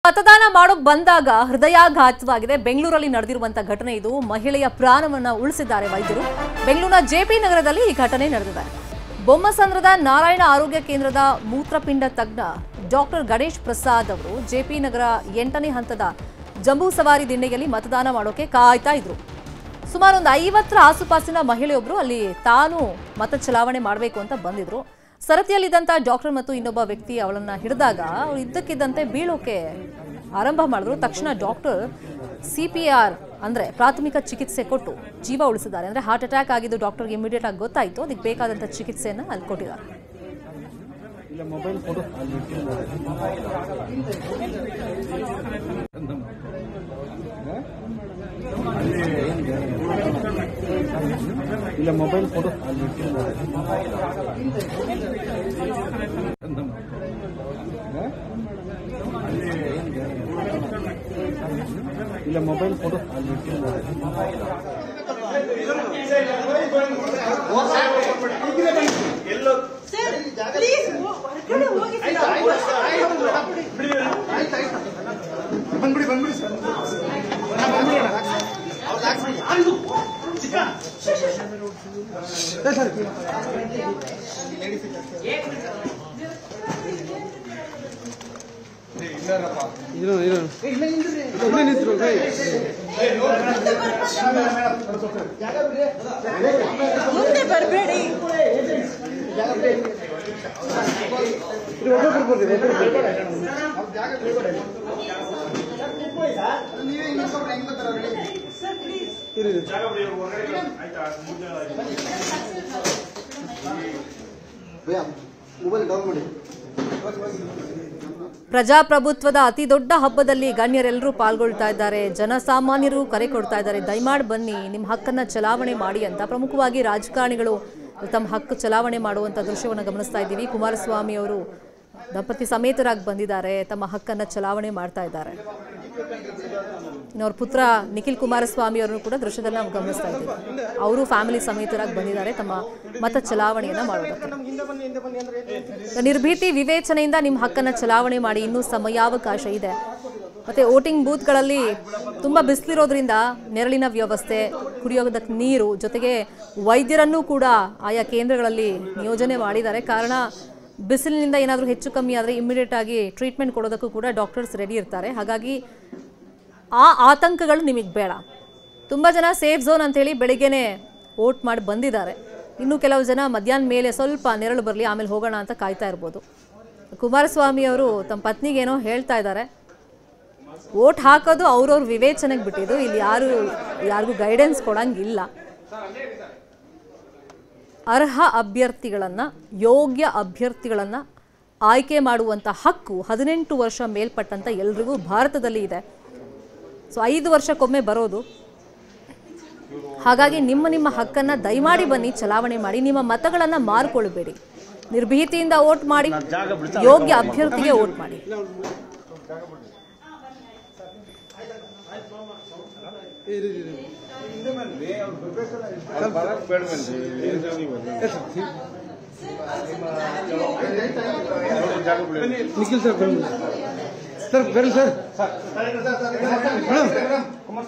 ಮತದಾನ ಮಾಡೋಕ್ ಬಂದಾಗ ಹೃದಯಾಘಾತವಾಗಿದೆ ಬೆಂಗಳೂರಲ್ಲಿ ನಡೆದಿರುವಂತ ಘಟನೆ ಇದು ಮಹಿಳೆಯ ಪ್ರಾಣವನ್ನ ಉಳಿಸಿದ್ದಾರೆ ವೈದ್ಯರು ಬೆಂಗಳೂರಿನ ಜೆಪಿ ನಗರದಲ್ಲಿ ಈ ಘಟನೆ ನಡೆದಿದೆ ಬೊಮ್ಮಸಂದ್ರದ ನಾರಾಯಣ ಆರೋಗ್ಯ ಕೇಂದ್ರದ ಮೂತ್ರಪಿಂಡ ತಜ್ಞ ಡಾಕ್ಟರ್ ಗಣೇಶ್ ಪ್ರಸಾದ್ ಅವರು ಜೆಪಿ ನಗರ ಎಂಟನೇ ಹಂತದ ಜಂಬೂ ಸವಾರಿ ದಿಣ್ಣೆಯಲ್ಲಿ ಮತದಾನ ಮಾಡೋಕೆ ಕಾಯ್ತಾ ಇದ್ರು ಸುಮಾರು ಒಂದು ಐವತ್ತರ ಆಸುಪಾಸಿನ ಮಹಿಳೆಯೊಬ್ಬರು ಅಲ್ಲಿ ತಾನು ಮತ ಚಲಾವಣೆ ಮಾಡಬೇಕು ಅಂತ ಬಂದಿದ್ರು ಸರತಿಯಲ್ಲಿದ್ದಂಥ ಡಾಕ್ಟರ್ ಮತ್ತು ಇನ್ನೊಬ್ಬ ವ್ಯಕ್ತಿ ಅವಳನ್ನ ಹಿಡಿದಾಗ ಅವಳು ಇದ್ದಕ್ಕಿದ್ದಂತೆ ಬೀಳೋಕೆ ಆರಂಭ ಮಾಡಿದ್ರು ತಕ್ಷಣ ಡಾಕ್ಟರ್ ಸಿ ಪಿ ಆರ್ ಅಂದ್ರೆ ಪ್ರಾಥಮಿಕ ಚಿಕಿತ್ಸೆ ಕೊಟ್ಟು ಜೀವ ಉಳಿಸಿದ್ದಾರೆ ಅಂದ್ರೆ ಹಾರ್ಟ್ ಅಟ್ಯಾಕ್ ಆಗಿದ್ದು ಡಾಕ್ಟರ್ಗೆ ಇಮಿಡಿಯೇಟ್ ಆಗಿ ಗೊತ್ತಾಯಿತು ಅದಕ್ಕೆ ಬೇಕಾದಂಥ ಚಿಕಿತ್ಸೆಯನ್ನು ಅಲ್ಲಿ ಕೊಟ್ಟಿದ್ದಾರೆ ಇಲ್ಲ ಮೊಬೈಲ್ ಕೊಡು ಅಲ್ಲಿ ಇಟ್ಟಿದ್ದಾರೆ. ಇಲ್ಲ ಮೊಬೈಲ್ ಕೊಡು ಅಲ್ಲಿ ಇಟ್ಟಿದ್ದಾರೆ. ಇಲ್ಲ ಮೊಬೈಲ್ ಕೊಡು ಅಲ್ಲಿ ಇಟ್ಟಿದ್ದಾರೆ. ಸರ್ ಪ್ಲೀಸ್ ಹೊರಗಡೆ ಹೋಗಿ ಬಂದ್ಬಿಡಿ ಬಂದ್ಬಿಡಿ ಸರ್ ಇರು ಇರು ಇಲ್ಲೇ ನಿಂತ್ರು ರೈ. ಮುಂದೆ ಬರಬೇಡಿ ಇರು, ಒಬ್ಬೊಬ್ರು ಬರ್ರಿ, ಒಬ್ಬೊಬ್ರು ಬರ್ರಿ. ಇರು, ಇರು. ಮೊಬೈಲ್ ಡೌನ್ ಮಾಡಿ ಪ್ರಜಾಪ್ರಭುತ್ವದ ಅತಿ ದೊಡ್ಡ ಹಬ್ಬದಲ್ಲಿ ಗಣ್ಯರೆಲ್ಲರೂ ಪಾಲ್ಗೊಳ್ತಾ ಇದ್ದಾರೆ ಜನಸಾಮಾನ್ಯರು ಕರೆ ಕೊಡ್ತಾ ಇದ್ದಾರೆ ದಯಮಾಡಿ ಬನ್ನಿ ನಿಮ್ಮ ಹಕ್ಕನ್ನ ಚಲಾವಣೆ ಮಾಡಿ ಅಂತ ಪ್ರಮುಖವಾಗಿ ರಾಜಕಾರಣಿಗಳು ತಮ್ಮ ಹಕ್ಕು ಚಲಾವಣೆ ಮಾಡುವಂತ ದೃಶ್ಯವನ್ನು ಗಮನಿಸ್ತಾ ಇದ್ದೀವಿ ಕುಮಾರಸ್ವಾಮಿ ಅವರು ದಂಪತಿ ಸಮೇತರಾಗಿ ಬಂದಿದ್ದಾರೆ ತಮ್ಮ ಹಕ್ಕನ್ನ ಚಲಾವಣೆ ಮಾಡ್ತಾ ಇದ್ದಾರೆ ಇನ್ನು ಅವ್ರ ಪುತ್ರ ನಿಖಿಲ್ ಕುಮಾರಸ್ವಾಮಿ ಅವರನ್ನು ಕೂಡ ದೃಶ್ಯದಲ್ಲಿ ನಾವು ಗಮನಿಸ್ತಾ ಇದ್ದೀವಿ ಅವರು ಫ್ಯಾಮಿಲಿ ಸಮೇತರಾಗಿ ಬಂದಿದ್ದಾರೆ ತಮ್ಮ ಮತ ಚಲಾವಣೆಯನ್ನ ಮಾಡೋದಕ್ಕೆ ನಿರ್ಭೀತಿ ವಿವೇಚನೆಯಿಂದ ನಿಮ್ಮ ಹಕ್ಕನ್ನ ಚಲಾವಣೆ ಮಾಡಿ ಇನ್ನೂ ಸಮಯಾವಕಾಶ ಇದೆ ಮತ್ತೆ ವೋಟಿಂಗ್ ಬೂತ್ಗಳಲ್ಲಿ ತುಂಬಾ ಬಿಸಿಲಿರೋದ್ರಿಂದ ನೆರಳಿನ ವ್ಯವಸ್ಥೆ ಕುಡಿಯೋದಕ್ಕೆ ನೀರು ಜೊತೆಗೆ ವೈದ್ಯರನ್ನೂ ಕೂಡ ಆಯಾ ಕೇಂದ್ರಗಳಲ್ಲಿ ನಿಯೋಜನೆ ಮಾಡಿದ್ದಾರೆ ಕಾರಣ ಬಿಸಿಲಿನಿಂದ ಏನಾದರೂ ಹೆಚ್ಚು ಕಮ್ಮಿ ಆದರೆ ಇಮಿಡಿಯೇಟ್ ಆಗಿ ಟ್ರೀಟ್ಮೆಂಟ್ ಕೊಡೋದಕ್ಕೂ ಕೂಡ ಡಾಕ್ಟರ್ಸ್ ರೆಡಿ ಇರ್ತಾರೆ ಹಾಗಾಗಿ ಆ ಆತಂಕಗಳು ನಿಮಗೆ ಬೇಡ ತುಂಬ ಜನ ಸೇಫ್ ಝೋನ್ ಅಂತೇಳಿ ಬೆಳಿಗ್ಗೆನೆ ವೋಟ್ ಮಾಡಿ ಬಂದಿದ್ದಾರೆ ಇನ್ನು ಕೆಲವು ಜನ ಮಧ್ಯಾಹ್ನ ಮೇಲೆ ಸ್ವಲ್ಪ ನೆರಳು ಬರಲಿ ಆಮೇಲೆ ಹೋಗೋಣ ಅಂತ ಕಾಯ್ತಾ ಇರ್ಬೋದು ಕುಮಾರಸ್ವಾಮಿ ಅವರು ತಮ್ಮ ಪತ್ನಿಗೇನೋ ಹೇಳ್ತಾ ಇದ್ದಾರೆ ವೋಟ್ ಹಾಕೋದು ಅವ್ರವ್ರ ವಿವೇಚನೆಗೆ ಬಿಟ್ಟಿದ್ದು ಇಲ್ಲಿ ಯಾರು ಯಾರಿಗೂ ಗೈಡೆನ್ಸ್ ಕೊಡಂಗಿಲ್ಲ ಅರ್ಹ ಅಭ್ಯರ್ಥಿಗಳನ್ನು ಯೋಗ್ಯ ಅಭ್ಯರ್ಥಿಗಳನ್ನು ಆಯ್ಕೆ ಮಾಡುವಂಥ ಹಕ್ಕು ಹದಿನೆಂಟು ವರ್ಷ ಮೇಲ್ಪಟ್ಟಂಥ ಎಲ್ರಿಗೂ ಭಾರತದಲ್ಲಿ ಇದೆ ಸೊ ಐದು ವರ್ಷಕ್ಕೊಮ್ಮೆ ಬರೋದು ಹಾಗಾಗಿ ನಿಮ್ಮ ನಿಮ್ಮ ಹಕ್ಕನ್ನು ದಯಮಾಡಿ ಬನ್ನಿ ಚಲಾವಣೆ ಮಾಡಿ ನಿಮ್ಮ ಮತಗಳನ್ನು ಮಾರ್ಕೊಳ್ಬೇಡಿ ನಿರ್ಭೀತಿಯಿಂದ ವೋಟ್ ಮಾಡಿ ಯೋಗ್ಯ ಅಭ್ಯರ್ಥಿಗೆ ವೋಟ್ ಮಾಡಿ ಇರು, ಇರು, ಇರು. ನಿಖಿಲ್ ಸರ್ ಬನ್ನಿ ಸರ್ ಬರ್ರಿ ಸರ್ ಮೇಡಮ್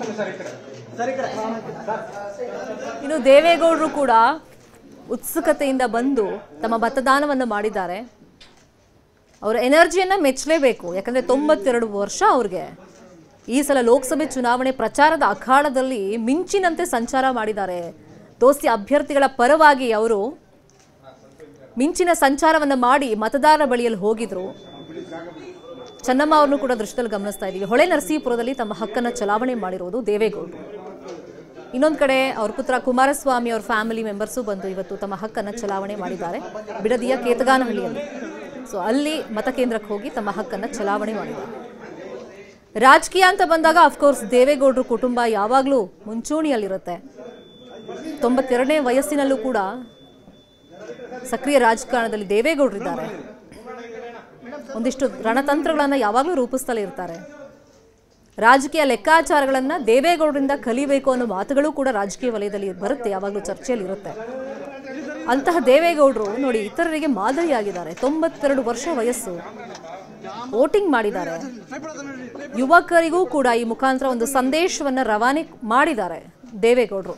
ಇನ್ನು ದೇವೇಗೌಡರು ಕೂಡ ಉತ್ಸುಕತೆಯಿಂದ ಬಂದು ತಮ್ಮ ಮತದಾನವನ್ನು ಮಾಡಿದ್ದಾರೆ ಅವರ ಎನರ್ಜಿಯನ್ನು ಮೆಚ್ಚಲೇಬೇಕು ಯಾಕಂದರೆ ತೊಂಬತ್ತೆರಡು ವರ್ಷ ಅವ್ರಿಗೆ ಈ ಸಲ ಲೋಕಸಭೆ ಚುನಾವಣೆ ಪ್ರಚಾರದ ಅಖಾಡದಲ್ಲಿ ಮಿಂಚಿನಂತೆ ಸಂಚಾರ ಮಾಡಿದ್ದಾರೆ ದೋಸ್ತಿ ಅಭ್ಯರ್ಥಿಗಳ ಪರವಾಗಿ ಅವರು ಮಿಂಚಿನ ಸಂಚಾರವನ್ನು ಮಾಡಿ ಮತದಾರರ ಬಳಿಯಲ್ಲಿ ಹೋಗಿದ್ರು ಚೆನ್ನಮ್ಮ ಅವ್ರನ್ನೂ ಕೂಡ ದೃಶ್ಯದಲ್ಲಿ ಗಮನಿಸ್ತಾ ಇದ್ದೀವಿ ಹೊಳೆ ನರಸೀಪುರದಲ್ಲಿ ತಮ್ಮ ಹಕ್ಕನ್ನು ಚಲಾವಣೆ ಮಾಡಿರುವುದು ದೇವೇಗೌಡರು ಇನ್ನೊಂದು ಕಡೆ ಅವ್ರ ಪುತ್ರ ಕುಮಾರಸ್ವಾಮಿ ಅವ್ರ ಫ್ಯಾಮಿಲಿ ಮೆಂಬರ್ಸು ಬಂದು ಇವತ್ತು ತಮ್ಮ ಹಕ್ಕನ್ನು ಚಲಾವಣೆ ಮಾಡಿದ್ದಾರೆ ಬಿಡದಿಯ ಕೇತಗಾನಹಳ್ಳಿಯಲ್ಲಿ ಸೊ ಅಲ್ಲಿ ಮತಕೇಂದ್ರಕ್ಕೆ ಹೋಗಿ ತಮ್ಮ ಹಕ್ಕನ್ನು ಚಲಾವಣೆ ಮಾಡಿದ್ದಾರೆ ರಾಜಕೀಯ ಅಂತ ಬಂದಾಗ ಅಫ್ಕೋರ್ಸ್ ದೇವೇಗೌಡರು ಕುಟುಂಬ ಯಾವಾಗಲೂ ಮುಂಚೂಣಿಯಲ್ಲಿರುತ್ತೆ ತೊಂಬತ್ತೆರಡನೇ ವಯಸ್ಸಿನಲ್ಲೂ ಕೂಡ ಸಕ್ರಿಯ ರಾಜಕಾರಣದಲ್ಲಿ ದೇವೇಗೌಡರಿದ್ದಾರೆ ಒಂದಿಷ್ಟು ರಣತಂತ್ರಗಳನ್ನು ಯಾವಾಗಲೂ ರೂಪಿಸ್ತಲೇ ಇರ್ತಾರೆ ರಾಜಕೀಯ ಲೆಕ್ಕಾಚಾರಗಳನ್ನು ದೇವೇಗೌಡರಿಂದ ಕಲಿಬೇಕು ಅನ್ನೋ ಮಾತುಗಳು ಕೂಡ ರಾಜಕೀಯ ವಲಯದಲ್ಲಿ ಬರುತ್ತೆ ಯಾವಾಗಲೂ ಚರ್ಚೆಯಲ್ಲಿ ಇರುತ್ತೆ ಅಂತಹ ದೇವೇಗೌಡರು ನೋಡಿ ಇತರರಿಗೆ ಮಾದರಿಯಾಗಿದ್ದಾರೆ ತೊಂಬತ್ತೆರಡು ವರ್ಷ ವಯಸ್ಸು ವೋಟಿಂಗ್ ಮಾಡಿದ್ದಾರೆ ಯುವಕರಿಗೂ ಕೂಡ ಈ ಮುಖಾಂತರ ಒಂದು ಸಂದೇಶವನ್ನು ರವಾನೆ ಮಾಡಿದ್ದಾರೆ ದೇವೇಗೌಡರು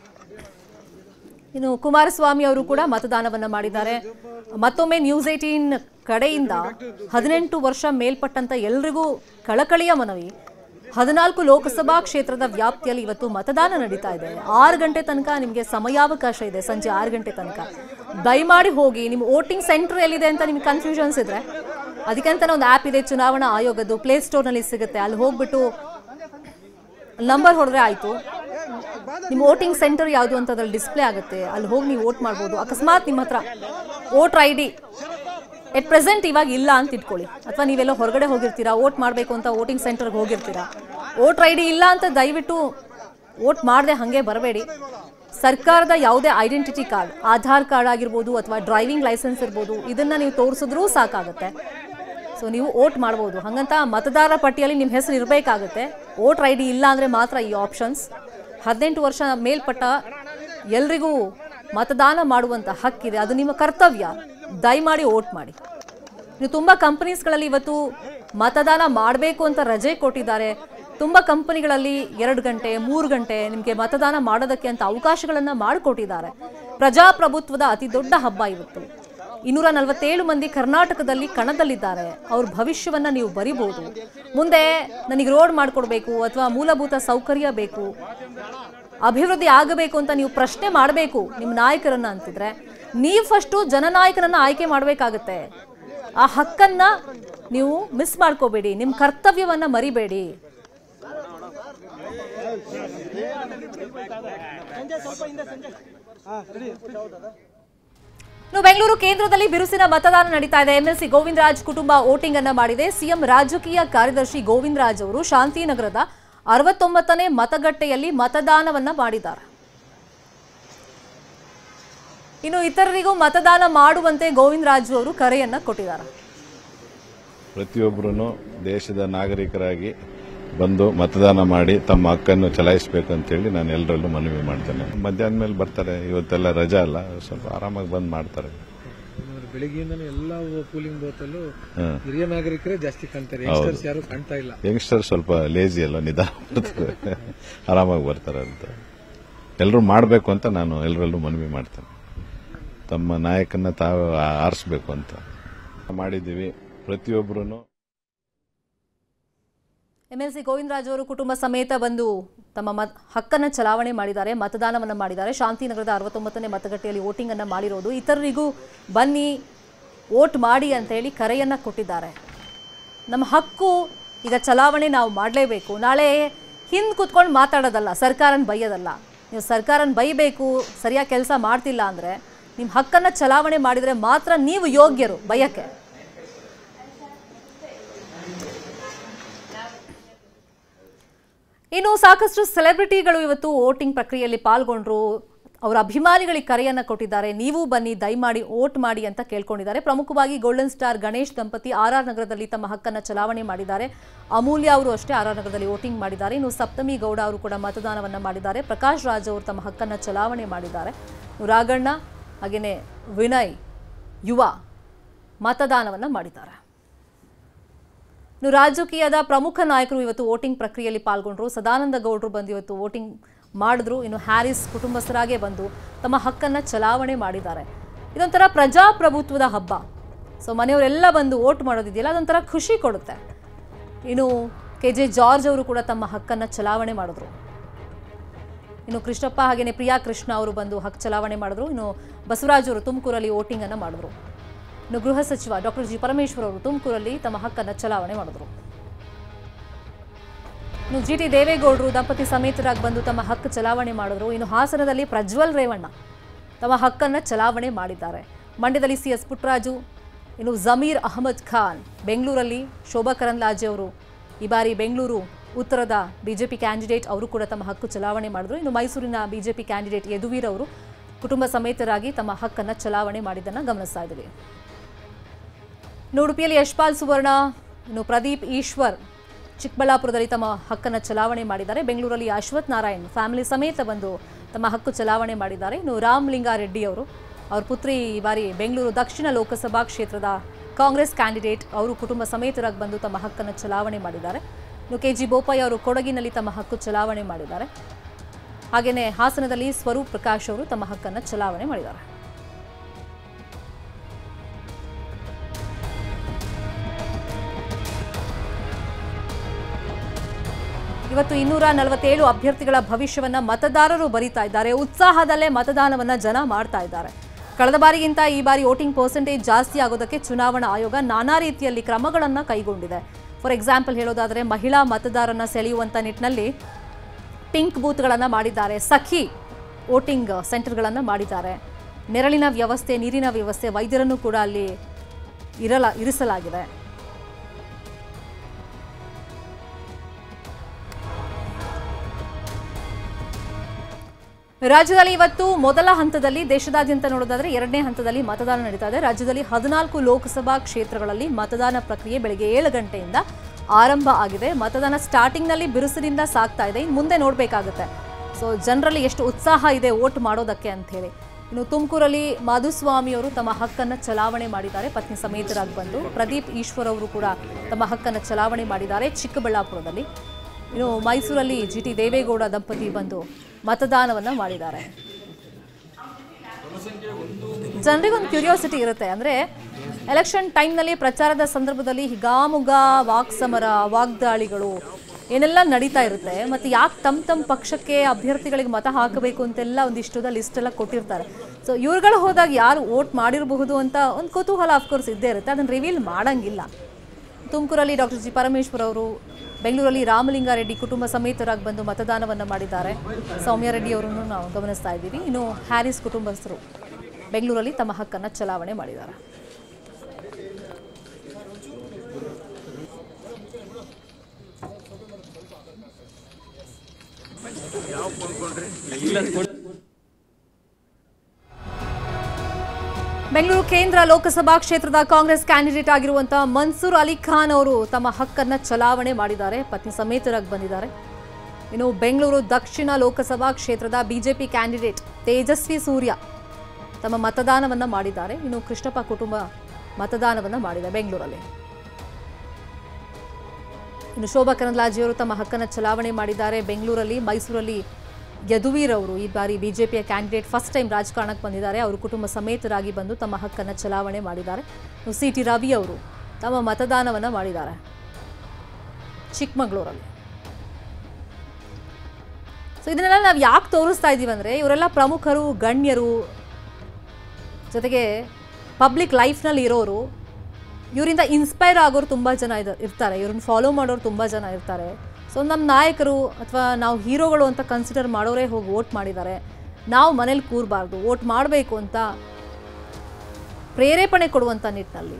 ಇನ್ನು ಕುಮಾರಸ್ವಾಮಿ ಅವರು ಕೂಡ ಮತದಾನವನ್ನ ಮಾಡಿದ್ದಾರೆ ಮತ್ತೊಮ್ಮೆ ನ್ಯೂಸ್ ಏಟೀನ್ ಕಡೆಯಿಂದ ಹದಿನೆಂಟು ವರ್ಷ ಮೇಲ್ಪಟ್ಟಂತ ಎಲ್ರಿಗೂ ಕಳಕಳಿಯ ಮನವಿ ಹದಿನಾಲ್ಕು ಲೋಕಸಭಾ ಕ್ಷೇತ್ರದ ವ್ಯಾಪ್ತಿಯಲ್ಲಿ ಇವತ್ತು ಮತದಾನ ನಡೀತಾ ಇದೆ ಆರು ಗಂಟೆ ತನಕ ನಿಮಗೆ ಸಮಯಾವಕಾಶ ಇದೆ ಸಂಜೆ ಆರು ಗಂಟೆ ತನಕ ದಯಮಾಡಿ ಹೋಗಿ ನಿಮ್ಮ ವೋಟಿಂಗ್ ಸೆಂಟರ್ ಎಲ್ಲಿದೆ ಅಂತ ನಿಮ್ಗೆ ಕನ್ಫ್ಯೂಷನ್ಸ್ ಇದ್ರೆ ಅದಕ್ಕಂತಾನೆ ಒಂದು ಆ್ಯಪ್ ಇದೆ ಚುನಾವಣಾ ಆಯೋಗದ್ದು ಪ್ಲೇ ಸ್ಟೋರ್ನಲ್ಲಿ ಸಿಗುತ್ತೆ ಅಲ್ಲಿ ಹೋಗ್ಬಿಟ್ಟು ನಂಬರ್ ಹೊಡೆದ್ರೆ ಆಯಿತು ನಿಮ್ಮ ವೋಟಿಂಗ್ ಸೆಂಟರ್ ಯಾವುದು ಅಂತ ಅದ್ರಲ್ಲಿ ಡಿಸ್ಪ್ಲೇ ಆಗುತ್ತೆ ಅಲ್ಲಿ ಹೋಗಿ ನೀವು ವೋಟ್ ಮಾಡ್ಬೋದು ಅಕಸ್ಮಾತ್ ನಿಮ್ಮ ಹತ್ರ voter I D at present ಇವಾಗ ಇಲ್ಲ ಅಂತ ಇಟ್ಕೊಳ್ಳಿ ಅಥವಾ ನೀವೆಲ್ಲ ಹೊರಗಡೆ ಹೋಗಿರ್ತೀರಾ ವೋಟ್ ಮಾಡಬೇಕು ಅಂತ ವೋಟಿಂಗ್ ಸೆಂಟರ್ಗೆ ಹೋಗಿರ್ತೀರಾ ವೋಟರ್ ಐ ಡಿ ಇಲ್ಲ ಅಂತ ದಯವಿಟ್ಟು ವೋಟ್ ಮಾಡದೆ ಹಾಗೆ ಬರಬೇಡಿ ಸರ್ಕಾರದ ಯಾವುದೇ ಐಡೆಂಟಿಟಿ ಕಾರ್ಡ್ ಆಧಾರ್ ಕಾರ್ಡ್ ಆಗಿರ್ಬೋದು ಅಥವಾ ಡ್ರೈವಿಂಗ್ ಲೈಸೆನ್ಸ್ ಇರ್ಬೋದು ಇದನ್ನ ನೀವು ತೋರಿಸಿದ್ರೂ ಸಾಕಾಗುತ್ತೆ ಸೊ ನೀವು ವೋಟ್ ಮಾಡ್ಬೋದು ಹಾಗಂತ ಮತದಾರರ ಪಟ್ಟಿಯಲ್ಲಿ ನಿಮ್ಮ ಹೆಸರು ಇರಬೇಕಾಗುತ್ತೆ ವೋಟರ್ ಐ ಡಿ ಇಲ್ಲ ಅಂದರೆ ಮಾತ್ರ ಈ ಆಪ್ಷನ್ಸ್ ಹದಿನೆಂಟು ವರ್ಷ ಮೇಲ್ಪಟ್ಟ ಎಲ್ರಿಗೂ ಮತದಾನ ಮಾಡುವಂಥ ಹಕ್ಕಿದೆ ಅದು ನಿಮ್ಮ ಕರ್ತವ್ಯ ದಯಮಾಡಿ ವೋಟ್ ಮಾಡಿ ನೀವು ತುಂಬ ಕಂಪನೀಸ್ಗಳಲ್ಲಿ ಇವತ್ತು ಮತದಾನ ಮಾಡಬೇಕು ಅಂತ ರಜೆ ಕೊಟ್ಟಿದ್ದಾರೆ ತುಂಬ ಕಂಪನಿಗಳಲ್ಲಿ ಎರಡು ಗಂಟೆ ಮೂರು ಗಂಟೆ ನಿಮಗೆ ಮತದಾನ ಮಾಡೋದಕ್ಕೆ ಅಂತ ಅವಕಾಶಗಳನ್ನು ಮಾಡಿಕೊಟ್ಟಿದ್ದಾರೆ ಪ್ರಜಾಪ್ರಭುತ್ವದ ಅತಿ ದೊಡ್ಡ ಹಬ್ಬ ಇವತ್ತು ಇನ್ನೂರ ನಲವತ್ತೇಳು ಮಂದಿ ಕರ್ನಾಟಕದಲ್ಲಿ ಕಣದಲ್ಲಿದ್ದಾರೆ ಅವ್ರ ಭವಿಷ್ಯವನ್ನ ನೀವು ಬರಿಬಹುದು ಮುಂದೆ ನನಗೆ ರೋಡ್ ಮಾಡಿಕೊಡ್ಬೇಕು ಅಥವಾ ಮೂಲಭೂತ ಸೌಕರ್ಯ ಬೇಕು ಅಭಿವೃದ್ಧಿ ಆಗಬೇಕು ಅಂತ ನೀವು ಪ್ರಶ್ನೆ ಮಾಡಬೇಕು ನಿಮ್ಮ ನಾಯಕರನ್ನ ಅಂತಿದ್ರೆ ನೀವು ಫಸ್ಟು ಜನನಾಯಕರನ್ನ ಆಯ್ಕೆ ಮಾಡಬೇಕಾಗತ್ತೆ ಆ ಹಕ್ಕನ್ನ ನೀವು ಮಿಸ್ ಮಾಡ್ಕೋಬೇಡಿ ನಿಮ್ಮ ಕರ್ತವ್ಯವನ್ನ ಮರಿಬೇಡಿ ಇನ್ನು ಬೆಂಗಳೂರು ಕೇಂದ್ರದಲ್ಲಿ ಬಿರುಸಿನ ಮತದಾನ ನಡೀತಾ ಇದೆ ಎಂಎಲ್ಸಿ ಗೋವಿಂದರಾಜ್ ಕುಟುಂಬ ವೋಟಿಂಗ್ ಅನ್ನ ಮಾಡಿದೆ ಸಿಎಂ ರಾಜಕೀಯ ಕಾರ್ಯದರ್ಶಿ ಗೋವಿಂದರಾಜ್ ಅವರು ಶಾಂತಿನಗರದ ಅರವತ್ತೊಂಬತ್ತನೇ ಮತಗಟ್ಟೆಯಲ್ಲಿ ಮತದಾನವನ್ನ ಮಾಡಿದ್ದಾರೆ ಇನ್ನು ಇತರರಿಗೂ ಮತದಾನ ಮಾಡುವಂತೆ ಗೋವಿಂದರಾಜು ಅವರು ಕರೆಯನ್ನ ಕೊಟ್ಟಿದ್ದಾರೆ ಪ್ರತಿಯೊಬ್ಬರೂ ದೇಶದ ನಾಗರಿಕರಾಗಿ ಬಂದು ಮತದಾನ ಮಾಡಿ ತಮ್ಮ ಹಕ್ಕನ್ನು ಚಲಾಯಿಸಬೇಕು ಅಂತೇಳಿ ನಾನು ಎಲ್ಲರಲ್ಲೂ ಮನವಿ ಮಾಡ್ತೇನೆ ಮಧ್ಯಾಹ್ನ ಮೇಲೆ ಬರ್ತಾರೆ ಇವತ್ತೆಲ್ಲ ರಜಾ ಅಲ್ಲ ಸ್ವಲ್ಪ ಆರಾಮಾಗಿ ಬಂದು ಮಾಡ್ತಾರೆ ಬೆಳಿಗ್ಗೆಯಿಂದನೂ ಎಲ್ಲ ಕೂಲಿಂಗ್ ಬೂತ್ ಅಲ್ಲೂ ಹ್ಮ್. ಹಿರಿಯ ನಾಗರಿಕರೇ ಜಾಸ್ತಿ ಕಾಣ್ತಾರೆ ಯಂಗ್ಸ್ಟರ್ಸ್ ಯಾರು ಕಾಣ್ತಾ ಇಲ್ಲ ಯಂಗ್ಸ್ಟರ್ ಸ್ವಲ್ಪ ಲೇಜಿ ಅಲ್ಲ ನಿಧಾನ ಮಾಡ್ತಾರೆ ಆರಾಮಾಗಿ ಬರ್ತಾರೆ ಅಂತ ಎಲ್ಲರೂ ಮಾಡಬೇಕು ಅಂತ ನಾನು ಎಲ್ಲರಲ್ಲೂ ಮನವಿ ಮಾಡ್ತೇನೆ ತಮ್ಮ ನಾಯಕನ ತಾವು ಆರಿಸ್ಬೇಕು ಅಂತ ಮಾಡಿದ್ದೀವಿ ಪ್ರತಿಯೊಬ್ಬರೂ ಎಂಎಲ್ಸಿ ಗೋವಿಂದರಾಜ್ ಅವರು ಕುಟುಂಬ ಸಮೇತ ಬಂದು ತಮ್ಮ ಮತ್ ಹಕ್ಕನ್ನು ಚಲಾವಣೆ ಮಾಡಿದ್ದಾರೆ ಮತದಾನವನ್ನು ಮಾಡಿದ್ದಾರೆ ಶಾಂತಿನಗರದ ಅರವತ್ತೊಂಬತ್ತನೇ ಮತಗಟ್ಟೆಯಲ್ಲಿ ವೋಟಿಂಗ್ ಅನ್ನು ಮಾಡಿರೋದು ಇತರರಿಗೂ ಬನ್ನಿ ವೋಟ್ ಮಾಡಿ ಅಂತ ಹೇಳಿ ಕರೆಯನ್ನ ಕೊಟ್ಟಿದ್ದಾರೆ ನಮ್ಮ ಹಕ್ಕು ಈಗ ಚಲಾವಣೆ ನಾವು ಮಾಡಲೇಬೇಕು ನಾಳೆ ಹಿಂದೆ ಕೂತ್ಕೊಂಡು ಮಾತಾಡೋದಲ್ಲ ಸರ್ಕಾರನ ಬೈಯೋದಲ್ಲ ನೀವು ಸರ್ಕಾರನ ಬೈಬೇಕು ಸರಿಯಾಗಿ ಕೆಲಸ ಮಾಡ್ತಿಲ್ಲ ಅಂದರೆ ನಿಮ್ಮ ಹಕ್ಕನ್ನು ಚಲಾವಣೆ ಮಾಡಿದರೆ ಮಾತ್ರ ನೀವು ಯೋಗ್ಯರು ಬಯಕ್ಕೆ ಇನ್ನು ಸಾಕಷ್ಟು ಸೆಲೆಬ್ರಿಟಿಗಳು ಇವತ್ತು ವೋಟಿಂಗ್ ಪ್ರಕ್ರಿಯೆಯಲ್ಲಿ ಪಾಲ್ಗೊಂಡ್ರು ಅವರ ಅಭಿಮಾನಿಗಳಿಗೆ ಕರೆಯನ್ನ ಕೊಟ್ಟಿದ್ದಾರೆ ನೀವು ಬನ್ನಿ ದಯಮಾಡಿ ವೋಟ್ ಮಾಡಿ ಅಂತ ಕೇಳ್ಕೊಂಡಿದ್ದಾರೆ ಪ್ರಮುಖವಾಗಿ ಗೋಲ್ಡನ್ ಸ್ಟಾರ್ ಗಣೇಶ್ ದಂಪತಿ ಆರ್ ಆರ್ ನಗರದಲ್ಲಿ ತಮ್ಮ ಹಕ್ಕನ್ನ ಚಲಾವಣೆ ಮಾಡಿದ್ದಾರೆ ಅಮೂಲ್ಯ ಅವರು ಅಷ್ಟೇ ಆರ್ ಆರ್ ನಗರದಲ್ಲಿ ವೋಟಿಂಗ್ ಮಾಡಿದ್ದಾರೆ ಇನ್ನು ಸಪ್ತಮಿ ಗೌಡ ಅವರು ಕೂಡ ಮತದಾನವನ್ನ ಮಾಡಿದ್ದಾರೆ ಪ್ರಕಾಶ್ ರಾಜ್ ಅವರು ತಮ್ಮ ಹಕ್ಕನ್ನ ಚಲಾವಣೆ ಮಾಡಿದ್ದಾರೆ ಇನ್ನು ರಾಘಣ್ಣ ಹಾಗೆಯೇ ವಿನಯ್ ಯುವ ಮತದಾನವನ್ನ ಮಾಡಿದ್ದಾರೆ ಇನ್ನು ರಾಜಕೀಯದ ಪ್ರಮುಖ ನಾಯಕರು ಇವತ್ತು ವೋಟಿಂಗ್ ಪ್ರಕ್ರಿಯೆಯಲ್ಲಿ ಪಾಲ್ಗೊಂಡ್ರು ಸದಾನಂದ ಗೌಡರು ಬಂದು ಇವತ್ತು ವೋಟಿಂಗ್ ಮಾಡಿದ್ರು ಇನ್ನು ಹ್ಯಾರಿಸ್ ಕುಟುಂಬಸ್ಥರಾಗೇ ಬಂದು ತಮ್ಮ ಹಕ್ಕನ್ನ ಚಲಾವಣೆ ಮಾಡಿದ್ದಾರೆ ಇದೊಂಥರ ಪ್ರಜಾಪ್ರಭುತ್ವದ ಹಬ್ಬ ಸೊ ಮನೆಯವರೆಲ್ಲ ಬಂದು ವೋಟ್ ಮಾಡೋದಿದೆಯಲ್ಲ ಅದೊಂಥರ ಖುಷಿ ಕೊಡುತ್ತೆ ಇನ್ನು ಕೆ ಜೆ ಜಾರ್ಜ್ ಅವರು ಕೂಡ ತಮ್ಮ ಹಕ್ಕನ್ನ ಚಲಾವಣೆ ಮಾಡಿದ್ರು ಇನ್ನು ಕೃಷ್ಣಪ್ಪ ಹಾಗೆಯೇ ಪ್ರಿಯಾ ಕೃಷ್ಣ ಅವರು ಬಂದು ಹಕ್ಕು ಚಲಾವಣೆ ಮಾಡಿದ್ರು ಇನ್ನು ಬಸವರಾಜ್ ಅವರು ತುಮಕೂರಲ್ಲಿ ವೋಟಿಂಗ್ ಅನ್ನು ಮಾಡಿದ್ರು ಇನ್ನು ಗೃಹ ಸಚಿವ ಡಾಕ್ಟರ್ ಜಿ ಪರಮೇಶ್ವರ್ ಅವರು ತುಮಕೂರಲ್ಲಿ ತಮ್ಮ ಹಕ್ಕನ್ನು ಚಲಾವಣೆ ಮಾಡಿದ್ರು ಇನ್ನು ಜಿ ಟಿ ದೇವೇಗೌಡರು ದಂಪತಿ ಸಮೇತರಾಗಿ ಬಂದು ತಮ್ಮ ಹಕ್ಕು ಚಲಾವಣೆ ಮಾಡಿದ್ರು ಇನ್ನು ಹಾಸನದಲ್ಲಿ ಪ್ರಜ್ವಲ್ ರೇವಣ್ಣ ತಮ್ಮ ಹಕ್ಕನ್ನು ಚಲಾವಣೆ ಮಾಡಿದ್ದಾರೆ ಮಂಡ್ಯದಲ್ಲಿ ಸಿ ಎಸ್ ಪುಟ್ಟರಾಜು ಇನ್ನು ಜಮೀರ್ ಅಹಮದ್ ಖಾನ್ ಬೆಂಗಳೂರಲ್ಲಿ ಶೋಭಾ ಕರಂದ್ಲಾಜೆ ಅವರು ಈ ಬಾರಿ ಬೆಂಗಳೂರು ಉತ್ತರದ ಬಿಜೆಪಿ ಕ್ಯಾಂಡಿಡೇಟ್ ಅವರು ಕೂಡ ತಮ್ಮ ಹಕ್ಕು ಚಲಾವಣೆ ಮಾಡಿದ್ರು ಇನ್ನು ಮೈಸೂರಿನ ಬಿಜೆಪಿ ಕ್ಯಾಂಡಿಡೇಟ್ ಯದುವೀರ್ ಅವರು ಕುಟುಂಬ ಸಮೇತರಾಗಿ ತಮ್ಮ ಹಕ್ಕನ್ನು ಚಲಾವಣೆ ಮಾಡಿದ್ದನ್ನು ಗಮನಿಸ್ತಾ ಇದ್ದೀವಿ ಇನ್ನು ಉಡುಪಿಯಲ್ಲಿ ಯಶ್ಪಾಲ್ ಸುವರ್ಣ ಇನ್ನು ಪ್ರದೀಪ್ ಈಶ್ವರ್ ಚಿಕ್ಕಬಳ್ಳಾಪುರದಲ್ಲಿ ತಮ್ಮ ಹಕ್ಕನ್ನು ಚಲಾವಣೆ ಮಾಡಿದ್ದಾರೆ ಬೆಂಗಳೂರಲ್ಲಿ ಅಶ್ವಥ್ ನಾರಾಯಣ್ ಫ್ಯಾಮಿಲಿ ಸಮೇತ ಬಂದು ತಮ್ಮ ಹಕ್ಕು ಚಲಾವಣೆ ಮಾಡಿದ್ದಾರೆ ಇನ್ನು ರಾಮಲಿಂಗಾರೆಡ್ಡಿ ಅವರು ಅವ್ರ ಪುತ್ರಿ ಈ ಬಾರಿ ಬೆಂಗಳೂರು ದಕ್ಷಿಣ ಲೋಕಸಭಾ ಕ್ಷೇತ್ರದ ಕಾಂಗ್ರೆಸ್ ಕ್ಯಾಂಡಿಡೇಟ್ ಅವರು ಕುಟುಂಬ ಸಮೇತರಾಗಿ ಬಂದು ತಮ್ಮ ಹಕ್ಕನ್ನು ಚಲಾವಣೆ ಮಾಡಿದ್ದಾರೆ ಇನ್ನು ಕೆ ಜಿ ಬೋಪಯ್ಯ ಅವರು ಕೊಡಗಿನಲ್ಲಿ ತಮ್ಮ ಹಕ್ಕು ಚಲಾವಣೆ ಮಾಡಿದ್ದಾರೆ ಹಾಗೆಯೇ ಹಾಸನದಲ್ಲಿ ಸ್ವರೂಪ್ ಪ್ರಕಾಶ್ ಅವರು ತಮ್ಮ ಹಕ್ಕನ್ನು ಚಲಾವಣೆ ಮಾಡಿದ್ದಾರೆ ಇವತ್ತು ಇನ್ನೂರ ನಲವತ್ತೇಳು ಅಭ್ಯರ್ಥಿಗಳ ಭವಿಷ್ಯವನ್ನ ಮತದಾರರು ಬರೀತಾ ಇದ್ದಾರೆ ಉತ್ಸಾಹದಲ್ಲೇ ಮತದಾನವನ್ನ ಜನ ಮಾಡ್ತಾ ಇದ್ದಾರೆ ಕಳೆದ ಬಾರಿಗಿಂತ ಈ ಬಾರಿ ವೋಟಿಂಗ್ ಪರ್ಸೆಂಟೇಜ್ ಜಾಸ್ತಿ ಆಗೋದಕ್ಕೆ ಚುನಾವಣಾ ಆಯೋಗ ನಾನಾ ರೀತಿಯಲ್ಲಿ ಕ್ರಮಗಳನ್ನು ಕೈಗೊಂಡಿದೆ ಫಾರ್ ಎಕ್ಸಾಂಪಲ್ ಹೇಳೋದಾದರೆ ಮಹಿಳಾ ಮತದಾರನ ಸೆಳೆಯುವಂಥ ನಿಟ್ಟಿನಲ್ಲಿ ಪಿಂಕ್ ಬೂತ್ಗಳನ್ನು ಮಾಡಿದ್ದಾರೆ ಸಖಿ ವೋಟಿಂಗ್ ಸೆಂಟರ್ಗಳನ್ನು ಮಾಡಿದ್ದಾರೆ ನೆರಳಿನ ವ್ಯವಸ್ಥೆ ನೀರಿನ ವ್ಯವಸ್ಥೆ ವೈದ್ಯರನ್ನು ಕೂಡ ಅಲ್ಲಿ ಇರಲ ಇರಿಸಲಾಗಿದೆ ರಾಜ್ಯದಲ್ಲಿ ಇವತ್ತು ಮೊದಲ ಹಂತದಲ್ಲಿ ದೇಶದಾದ್ಯಂತ ನೋಡೋದಾದ್ರೆ ಎರಡನೇ ಹಂತದಲ್ಲಿ ಮತದಾನ ನಡೀತಾ ಇದೆ ರಾಜ್ಯದಲ್ಲಿ ಹದಿನಾಲ್ಕು ಲೋಕಸಭಾ ಕ್ಷೇತ್ರಗಳಲ್ಲಿ ಮತದಾನ ಪ್ರಕ್ರಿಯೆ ಬೆಳಗ್ಗೆ ಏಳು ಗಂಟೆಯಿಂದ ಆರಂಭ ಆಗಿದೆ ಮತದಾನ ಸ್ಟಾರ್ಟಿಂಗ್ನಲ್ಲಿ ಬಿರುಸಿನಿಂದ ಸಾಗ್ತಾ ಇದೆ ಇನ್ನು ಮುಂದೆ ನೋಡಬೇಕಾಗುತ್ತೆ ಸೊ ಜನರಲ್ಲಿ ಎಷ್ಟು ಉತ್ಸಾಹ ಇದೆ ವೋಟ್ ಮಾಡೋದಕ್ಕೆ ಅಂತ ಹೇಳಿ ಇನ್ನು ತುಮಕೂರಲ್ಲಿ ಮಾಧುಸ್ವಾಮಿ ಅವರು ತಮ್ಮ ಹಕ್ಕನ್ನು ಚಲಾವಣೆ ಮಾಡಿದ್ದಾರೆ ಪತ್ನಿ ಸಮೇತರಾಗಿ ಬಂದು ಪ್ರದೀಪ್ ಈಶ್ವರ್ ಅವರು ಕೂಡ ತಮ್ಮ ಹಕ್ಕನ್ನು ಚಲಾವಣೆ ಮಾಡಿದ್ದಾರೆ ಚಿಕ್ಕಬಳ್ಳಾಪುರದಲ್ಲಿ ಇನ್ನು ಮೈಸೂರಲ್ಲಿ ಜಿ ಟಿ ದೇವೇಗೌಡ ದಂಪತಿ ಬಂದು ಮತದಾನವನ್ನು ಮಾಡಿದ್ದಾರೆ ಜನರಿಗೊಂದು ಕ್ಯೂರಿಯಾಸಿಟಿ ಇರುತ್ತೆ ಅಂದರೆ ಎಲೆಕ್ಷನ್ ಟೈಮ್ನಲ್ಲಿ ಪ್ರಚಾರದ ಸಂದರ್ಭದಲ್ಲಿ ಹಿಗಾಮುಗ ವಾಕ್ಸಮರ ವಾಗ್ದಾಳಿಗಳು ಏನೆಲ್ಲ ನಡೀತಾ ಇರುತ್ತೆ ಮತ್ತು ಯಾಕೆ ತಮ್ಮ ತಮ್ಮ ಪಕ್ಷಕ್ಕೆ ಅಭ್ಯರ್ಥಿಗಳಿಗೆ ಮತ ಹಾಕಬೇಕು ಅಂತೆಲ್ಲ ಒಂದಿಷ್ಟುದ ಲಿಸ್ಟ್ ಎಲ್ಲ ಕೊಟ್ಟಿರ್ತಾರೆ ಸೊ ಇವ್ರುಗಳು ಹೋದಾಗ ಯಾರು ವೋಟ್ ಮಾಡಿರಬಹುದು ಅಂತ ಒಂದು ಕುತೂಹಲ ಅಫ್ಕೋರ್ಸ್ ಇದ್ದೇ ಇರುತ್ತೆ ಅದನ್ನು ರಿವೀಲ್ ಮಾಡಂಗಿಲ್ಲ ತುಮಕೂರಲ್ಲಿ ಡಾಕ್ಟರ್ ಜಿ ಪರಮೇಶ್ವರ್ ಅವರು ಬೆಂಗಳೂರಲ್ಲಿ ರಾಮಲಿಂಗಾರೆಡ್ಡಿ ಕುಟುಂಬ ಸಮೇತರಾಗಿ ಬಂದು ಮತದಾನವನ್ನು ಮಾಡಿದ್ದಾರೆ ಸೌಮ್ಯ ರೆಡ್ಡಿ ಅವರನ್ನು ನಾವು ಗಮನಿಸ್ತಾ ಇದ್ದೀವಿ ಇನ್ನು ಹ್ಯಾರಿಸ್ ಕುಟುಂಬಸ್ಥರು ಬೆಂಗಳೂರಲ್ಲಿ ತಮ್ಮ ಹಕ್ಕನ್ನು ಚಲಾವಣೆ ಮಾಡಿದ್ದಾರೆ ಬೆಂಗಳೂರು ಕೇಂದ್ರ ಲೋಕಸಭಾ ಕ್ಷೇತ್ರದ ಕಾಂಗ್ರೆಸ್ ಕ್ಯಾಂಡಿಡೇಟ್ ಆಗಿರುವಂತಹ ಮನ್ಸೂರ್ ಅಲಿ ಖಾನ್ ಅವರು ತಮ್ಮ ಹಕ್ಕನ್ನು ಚಲಾವಣೆ ಮಾಡಿದ್ದಾರೆ ಪತ್ನಿ ಸಮೇತರಾಗಿ ಬಂದಿದ್ದಾರೆ ಇನ್ನು ಬೆಂಗಳೂರು ದಕ್ಷಿಣ ಲೋಕಸಭಾ ಕ್ಷೇತ್ರದ ಬಿಜೆಪಿ ಕ್ಯಾಂಡಿಡೇಟ್ ತೇಜಸ್ವಿ ಸೂರ್ಯ ತಮ್ಮ ಮತದಾನವನ್ನು ಮಾಡಿದ್ದಾರೆ ಇನ್ನು ಕೃಷ್ಣಪ್ಪ ಕುಟುಂಬ ಮತದಾನವನ್ನು ಮಾಡಿದೆ ಬೆಂಗಳೂರಲ್ಲಿ ಇನ್ನು ಶೋಭಾ ಕರಂದ್ಲಾಜೆಯವರು ತಮ್ಮ ಹಕ್ಕನ್ನು ಚಲಾವಣೆ ಮಾಡಿದ್ದಾರೆ ಬೆಂಗಳೂರಲ್ಲಿ ಮೈಸೂರಲ್ಲಿ ಯದುವೀರ್ ಅವರು ಈ ಬಾರಿ ಬಿಜೆಪಿಯ ಕ್ಯಾಂಡಿಡೇಟ್ ಫಸ್ಟ್ ಟೈಮ್ ರಾಜಕಾರಣಕ್ಕೆ ಬಂದಿದ್ದಾರೆ ಅವರು ಕುಟುಂಬ ಸಮೇತರಾಗಿ ಬಂದು ತಮ್ಮ ಹಕ್ಕನ್ನು ಚಲಾವಣೆ ಮಾಡಿದ್ದಾರೆ ಇನ್ನು ಸಿ ಟಿ ರವಿ ಅವರು ತಮ್ಮ ಮತದಾನವನ್ನು ಮಾಡಿದ್ದಾರೆ ಚಿಕ್ಕಮಗಳೂರಲ್ಲಿ ಸೊ ಇದನ್ನೆಲ್ಲ ನಾವು ಯಾಕೆ ತೋರಿಸ್ತಾ ಇದ್ದೀವಿ ಅಂದರೆ ಇವರೆಲ್ಲ ಪ್ರಮುಖರು ಗಣ್ಯರು ಜೊತೆಗೆ ಪಬ್ಲಿಕ್ ಲೈಫ್ನಲ್ಲಿ ಇರೋರು ಇವರಿಂದ ಇನ್ಸ್ಪೈರ್ ಆಗೋರು ತುಂಬ ಜನ ಇದ ಇರ್ತಾರೆ ಇವ್ರನ್ನ ಫಾಲೋ ಮಾಡೋರು ತುಂಬ ಜನ ಇರ್ತಾರೆ ಸೊ ನಮ್ಮ ನಾಯಕರು ಅಥವಾ ನಾವು ಹೀರೋಗಳು ಅಂತ ಕನ್ಸಿಡರ್ ಮಾಡೋರೇ ಹೋಗಿ ವೋಟ್ ಮಾಡಿದ್ದಾರೆ ನಾವು ಮನೇಲಿ ಕೂರಬಾರ್ದು ವೋಟ್ ಮಾಡಬೇಕು ಅಂತ ಪ್ರೇರೇಪಣೆ ಕೊಡುವಂಥ ನಿಟ್ಟಿನಲ್ಲಿ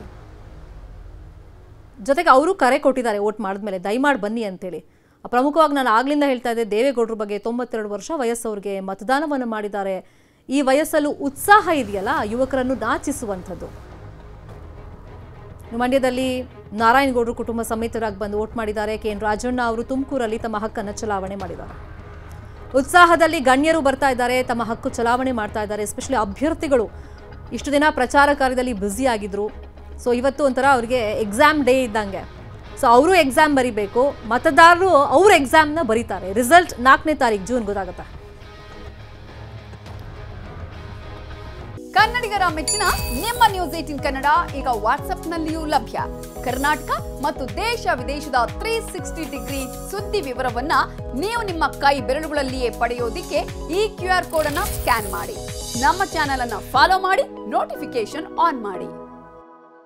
ಜೊತೆಗೆ ಅವರು ಕರೆ ಕೊಟ್ಟಿದ್ದಾರೆ ವೋಟ್ ಮಾಡಿದ್ಮೇಲೆ ದಯಮಾಡಿ ಬನ್ನಿ ಅಂತೇಳಿ ಆ ಪ್ರಮುಖವಾಗಿ ನಾನು ಆಗ್ಲಿಂದ ಹೇಳ್ತಾ ಇದ್ದೆ ದೇವೇಗೌಡರ ಬಗ್ಗೆ ತೊಂಬತ್ತೆರಡು ವರ್ಷ ವಯಸ್ಸವ್ರಿಗೆ ಮತದಾನವನ್ನು ಮಾಡಿದ್ದಾರೆ ಈ ವಯಸ್ಸಲ್ಲೂ ಉತ್ಸಾಹ ಇದೆಯಲ್ಲ ಯುವಕರನ್ನು ನಾಚಿಸುವಂಥದ್ದು ಇನ್ನು ಮಂಡ್ಯದಲ್ಲಿ ನಾರಾಯಣಗೌಡರು ಕುಟುಂಬ ಸಮೇತರಾಗಿ ಬಂದು ವೋಟ್ ಮಾಡಿದ್ದಾರೆ ಕೆ ಎನ್ ರಾಜಣ್ಣ ಅವರು ತುಮಕೂರಲ್ಲಿ ತಮ್ಮ ಹಕ್ಕನ್ನು ಚಲಾವಣೆ ಮಾಡಿದ್ದಾರೆ ಉತ್ಸಾಹದಲ್ಲಿ ಗಣ್ಯರು ಬರ್ತಾ ಇದ್ದಾರೆ ತಮ್ಮ ಹಕ್ಕು ಚಲಾವಣೆ ಮಾಡ್ತಾ ಇದ್ದಾರೆ ಎಸ್ಪೆಷಲಿ ಅಭ್ಯರ್ಥಿಗಳು ಇಷ್ಟು ದಿನ ಪ್ರಚಾರ ಕಾರ್ಯದಲ್ಲಿ ಬ್ಯುಸಿ ಆಗಿದ್ರು ಸೊ ಇವತ್ತು ಒಂಥರ ಅವ್ರಿಗೆ ಎಕ್ಸಾಮ್ ಡೇ ಇದ್ದಂಗೆ ಸೊ ಅವರು ಎಕ್ಸಾಮ್ ಬರಿಬೇಕು ಮತದಾರರು ಅವ್ರ ಎಕ್ಸಾಮ್ನ ಬರೀತಾರೆ ರಿಸಲ್ಟ್ ನಾಲ್ಕನೇ ತಾರೀಕು ಜೂನ್ ಗೊತ್ತಾಗುತ್ತೆ ಕನ್ನಡಿಗರ ಮೆಚ್ಚಿನ ನಿಮ್ಮ ನ್ಯೂಸ್ ಏಟಿನ್ ಕನ್ನಡ ಈಗ ವಾಟ್ಸ್ಆಪ್ನಲ್ಲಿಯೂ ಲಭ್ಯ ಕರ್ನಾಟಕ ಮತ್ತು ದೇಶ ವಿದೇಶದ ತ್ರೀ ಸಿಕ್ಸ್ಟಿ ಡಿಗ್ರಿ ಸುದ್ದಿ ವಿವರವನ್ನ ನೀವು ನಿಮ್ಮ ಕೈ ಬೆರಳುಗಳಲ್ಲಿಯೇ ಪಡೆಯೋದಿಕ್ಕೆ ಈ ಕ್ಯೂ ಆರ್ ಕೋಡ್ ಅನ್ನ ಸ್ಕ್ಯಾನ್ ಮಾಡಿ ನಮ್ಮ ಚಾನೆಲ್ ಅನ್ನ ಫಾಲೋ ಮಾಡಿ ನೋಟಿಫಿಕೇಶನ್ ಆನ್ ಮಾಡಿ